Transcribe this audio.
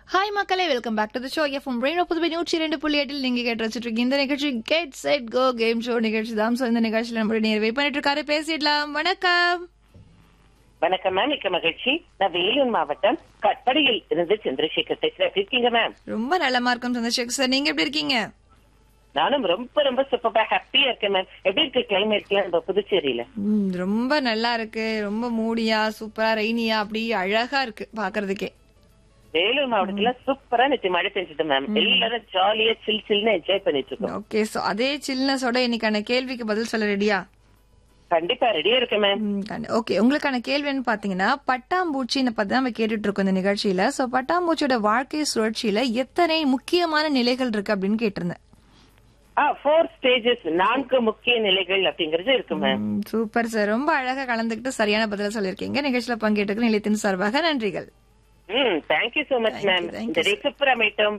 hi மக்களே welcome back to the show FM rainbow Puduvai நூற்றி இரண்டு புள்ளி எட்டில் நீங்க கேட்டு வச்சுட்டு இருக்கீங்க இந்த நிகழ்ச்சி get set go game show நிகழ்ச்சி தான் ஸோ இந்த நிகழ்ச்சியில் நம்மளுடைய நேர் வெயிட் பண்ணிட்டு இருக்காரு பேசிடலாம் வணக்கம் வணக்கம் மேம் மிக்க மகிழ்ச்சி நான் வேலூர் மாவட்டம் கட்படியில் இருந்து சந்திரசேகர் பேசுறேன் எப்படி இருக்கீங்க மேம் ரொம்ப நல்லமா இருக்கும் சந்திரசேகர் சார் நீங்க எப்படி இருக்கீங்க நானும் ரொம்ப ரொம்ப சூப்பரா ஹாப்பியா இருக்கேன் மேம் எப்படி இருக்கு கிளைமேட்லாம் நம்ம புதுச்சேரியில ம், ரொம்ப நல்லா இருக்கு ரொம்ப மூடியா சூப்பரா ரெய்னியா அப்படி அழகா இருக்கு பாக்குறதுக்கே வேலூர் மாவட்டத்துல சூப்பரா நேற்று மழை பெஞ்சது மேம் எல்லாரும் ஜாலியா சில் சில்னு என்ஜாய் பண்ணிட்டு இருக்கோம் ஓகே ஸோ அதே சில்னஸோட இன்னைக்கான கேள்விக்கு பதில் சொல்ல ரெடியா கண்டிப்பா ரெடியா இருக்கேன் மேம் ஓகே உங்களுக்கான கேள்வின்னு பாத்தீங்கன்னா பட்டாம்பூச்சின்னு பத்தி தான் நம்ம கேட்டுட்டு இருக்கோம் இந்த நிகழ்ச்சியில சோ பட்டாம்பூச்சியோட வாழ்க்கை சுழற்சியில எத்தனை முக்கியமான நிலைகள் இருக்கு அப்படின்னு கேட்டிருந்தேன் ஆ ஃபோர் ஸ்டேஜஸ் நான்கு முக்கிய நிலைகள் அப்படிங்கறது இருக்கு மேம் ம், சூப்பர் சார் ரொம்ப அழகா கலந்துக்கிட்டு சரியான பதில சொல்லியிருக்கீங்க நிகழ்ச்சியில பங்கேற்றுக்கு நிலையத்தின் சார்பாக நன்றிகள் ம் thank you so much Thank you, ma'am thank இந்த you, டே சூப்பரா அமைட்டும்